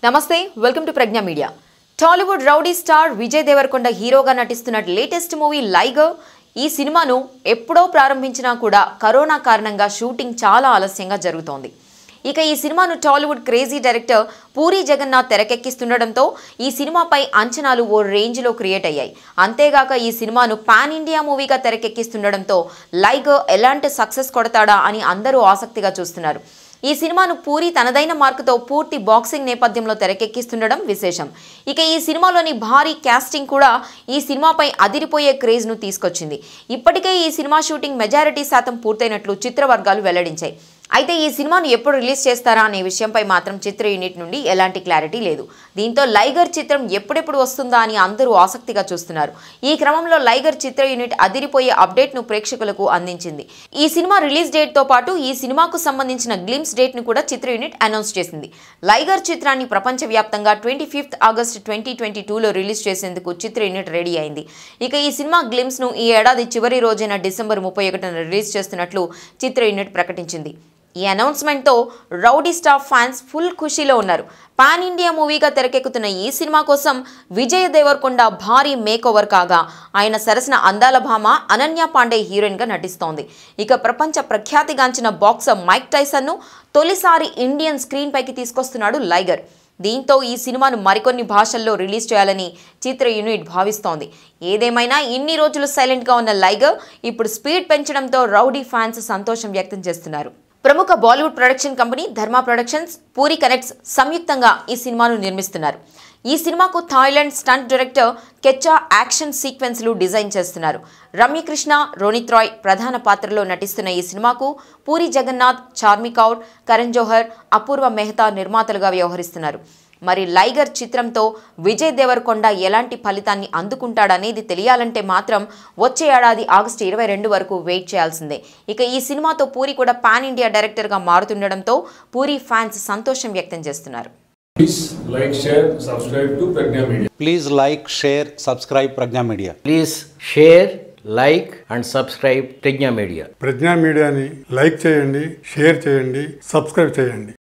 నమస్తే welcome to Pragna media Tollywood rowdy star Vijay Devarakonda హీరోగా నటిస్తున్న లేటెస్ట్ మూవీ లైగర్ ఈ సినిమాను ఎప్పుడో ప్రారంభించినా కూడా కరోనా కారణంగా షూటింగ్ చాలా ఆలస్యంగా జరుగుతోంది ఇక ఈ సినిమాను టాలీవుడ్ క్రేజీ డైరెక్టర్ పూరి జగన్నాథ్ తెరకెక్కిస్తుండడంతో ఈ సినిమాపై అంచనాలు ఓ రేంజ్లో క్రియేట్ అయ్యాయి అంతేగాక ఈ సినిమాను పాన్ ఇండియా మూవీగా తెరకెక్కిస్తుండడంతో లైగర్ ఎలాంటి సక్సెస్ కొడతాడా అని అందరూ ఆసక్తిగా చూస్తున్నారు ఈ సినిమాను పూరి తనదైన మార్కుతో పూర్తి బాక్సింగ్ నేపథ్యంలో తెరకెక్కిస్తుండడం విశేషం ఇక ఈ సినిమాలోని భారీ కాస్టింగ్ కూడా ఈ సినిమాపై అదిరిపోయే క్రేజ్ను తీసుకొచ్చింది ఇప్పటికే ఈ సినిమా షూటింగ్ మెజారిటీ శాతం పూర్తయినట్లు చిత్ర వర్గాలు వెల్లడించాయి అయితే ఈ సినిమాను ఎప్పుడు రిలీజ్ చేస్తారా అనే విషయంపై మాత్రం చిత్ర యూనిట్ నుండి ఎలాంటి క్లారిటీ లేదు దీంతో లైగర్ చిత్రం ఎప్పుడెప్పుడు వస్తుందా అని అందరూ ఆసక్తిగా చూస్తున్నారు ఈ క్రమంలో లైగర్ చిత్ర యూనిట్ అదిరిపోయే అప్డేట్ను ప్రేక్షకులకు అందించింది ఈ సినిమా రిలీజ్ డేట్తో పాటు ఈ సినిమాకు సంబంధించిన గ్లిమ్స్ డేట్ను కూడా చిత్ర యూనిట్ అనౌన్స్ చేసింది లైగర్ చిత్రాన్ని ప్రపంచవ్యాప్తంగా twenty fifth August twenty twenty టూలో రిలీజ్ చేసేందుకు చిత్ర యూనిట్ రెడీ అయింది ఇక ఈ సినిమా గ్లిమ్స్ను ఈ ఏడాది చివరి రోజైన డిసెంబర్ ముప్పై ఒకటిన రిలీజ్ చేస్తున్నట్లు చిత్ర యూనిట్ ప్రకటించింది ఈ అనౌన్స్మెంట్తో రౌడీ స్టార్ ఫ్యాన్స్ ఫుల్ ఖుషీలో ఉన్నారు పాన్ ఇండియా మూవీగా తెరకెక్కుతున్న ఈ సినిమా కోసం విజయ్ దేవరకొండ భారీ మేక్ ఓవర్ కాగా ఆయన సరసన అందాల భామ అనన్య పాండే హీరోయిన్గా నటిస్తోంది ఇక ప్రపంచ ప్రఖ్యాతిగాంచిన బాక్సర్ మైక్ టైసన్ను తొలిసారి ఇండియన్ స్క్రీన్ పైకి తీసుకొస్తున్నాడు లైగర్ దీంతో ఈ సినిమాను మరికొన్ని భాషల్లో రిలీజ్ చేయాలని చిత్ర యూనిట్ భావిస్తోంది ఏదేమైనా ఇన్ని రోజులు సైలెంట్గా ఉన్న లైగర్ ఇప్పుడు స్పీడ్ పెంచడంతో రౌడీ ఫ్యాన్స్ సంతోషం వ్యక్తం చేస్తున్నారు ప్రముఖ Bollywood production company Dharma productions Puri connects సంయుక్తంగా ఈ సినిమాను నిర్మిస్తున్నారు ఈ సినిమాకు Thailand stunt director Kecha action సీక్వెన్స్లు డిజైన్ చేస్తున్నారు రమ్యకృష్ణ రోనిత్ రాయ్ ప్రధాన పాత్రలో నటిస్తున్న ఈ సినిమాకు పూరి జగన్నాథ్ చార్మి కౌర్ కరణ్ జోహర్ అపూర్వ మెహతా నిర్మాతలుగా వ్యవహరిస్తున్నారు మరి లైగర్ చిత్రంతో విజయ్ దేవరకొండ ఎలాంటి ఫలితాన్ని అందుకుంటాడనేది తెలియాలంటే మాత్రం వచ్చే ఏడాది ఆగస్టు ఇరవై రెండు వరకు వెయిట్ చేయాల్సిందే ఇక ఈ సినిమాతో పూరి కూడా పాన్ ఇండియా డైరెక్టర్గా మారుతుండడంతో పూరి ఫ్యాన్స్ సంతోషం వ్యక్తం చేస్తున్నారు Please like, share, subscribe to Pragna Media. Please like, share, subscribe Pragna Media. Please share like and subscribe Pragna media Pragna మీడియాని లైక్ చేయండి షేర్ చేయండి సబ్స్క్రైబ్ చేయండి